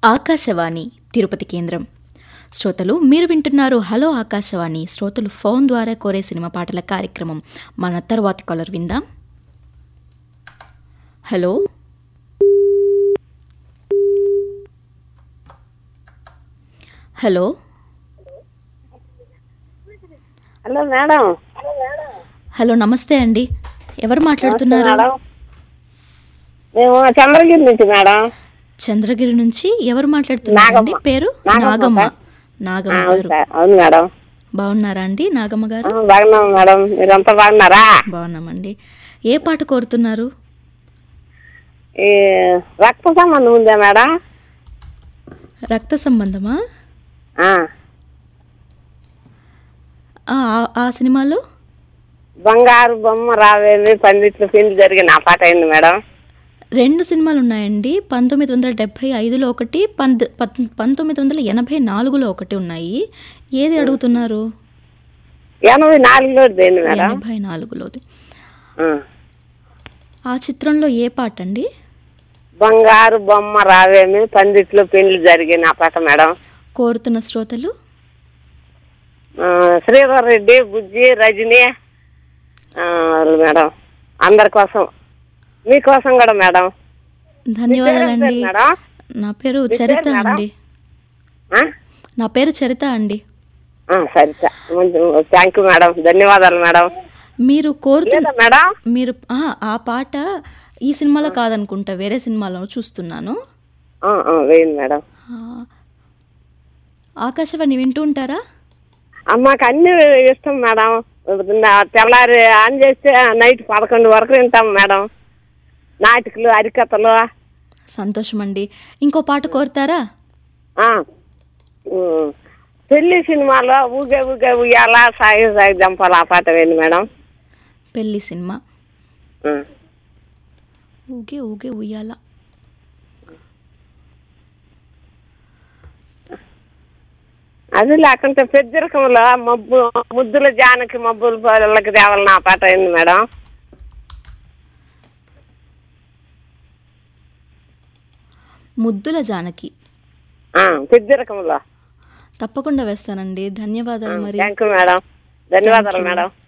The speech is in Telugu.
ఆకాశవాణి తిరుపతి కేంద్రం శ్రోతలు మీరు వింటున్నారు హలో ఆకాశవాణి శ్రోతలు ఫోన్ ద్వారా కోరే సినిమా పాటల కార్యక్రమం మన తర్వాతి కాలర్ విందాం hello hello hello madam hello నమస్తే అండి ఎవరు మాట్లాడుతున్నారు మేడం మేము చంద్రగిరి నుంచి మేడం చంద్రగిరి నుంచి ఎవరు మాట్లాడుతున్నారండి నాగమ్మ. పేరు నాగమ్మ నాగమ్మ సార్. ఆ, నాగమ్మ అవును గారు సార్ అవును మేడం బాగున్నారా అండి నాగమ్మ ఆ, గారు బాగున్నాం మేడం మీరంతా బాగున్నారా బాగున్నామండి ఏ పాట కోరుతున్నారు ఈ రక్త సంబంధం ఉందా మేడం రక్త సంబంధమా ఆ, ఆ, ఆ- ఆ సినిమాలో బంగారు బొమ్మ రావేమి పందిట్లు పిండి జరిగిన ఆ పాట అయింది మేడం రెండు సినిమాలు ఉన్నాయండి పంతొమ్మిది వందల డెబ్బై ఐదులో ఒకటి పంద పద్- పంతొమ్మిది వందల ఎనభై నాలుగులో ఒకటి ఉన్నాయి ఏది అడుగుతున్నారు ఎనభై నాలుగులో దేని మేడం ఎనభై నాలుగులోది ఆ. ఆ చిత్రంలో ఏ పాట అండి బంగారు బొమ్మ రావేమి పందిట్లో పెళ్లి జరిగిన ఆ పాట మేడం కోరుతున్న శ్రోతలు ఆ, శ్రీధర్ రెడ్డి బుజ్జి రజని ఆ, మేడం అందరి కోసం మీకోసం కూడా మేడం ధన్యవాదాలండి మేడం నా పేరు మీ చరిత పేరు మేడం? అండి ఆ? నా పేరు చరిత అండి ఆ, సరే థ్యాంక్ యూ మేడం ధన్యవాదాలు మేడం మీరు కోరుతున్న లేదా మేడం మీరు ఆహా, ఆ పాట ఈ సినిమాలో కాదనుకుంటా వేరే సినిమాలో చూస్తున్నాను ఆ, ఆ, వేయండి మేడం ఆ, ఆకాశవాణి వింటూ ఉంటారా ఆ, మాకు అన్ని ఇష్టం మేడం నా- తెల్లారి ఆన్ చేస్తే నైట్ పదకొండు వరకు వింటాం మేడం నాటికలు హరికథలు సంతోషం అండి ఇంకో పాట కోరుతారా ఆ, ఉమ్, పెళ్లి సినిమాలో ఊగే ఊగే ఉయ్యాల సాగి సాగి జంపాలి ఆ పాట వేయండి మేడం పెళ్లి సినిమా ఆ. ఊగే ఊగే ఉయ్యాల అది లేకుంటే పెద్దరికంలో మబ్బు ముద్దుల జానకి మబ్బుల పళ్ళకి తేవాలని ఆ పాట అయింది మేడం ముద్దుల జానకి ఆ, పెద్దరికంలో తప్పకుండా వేస్తానండి ధన్యవాదాలు మరి థ్యాంక్ యూ మేడం ధన్యవాదాలు మేడం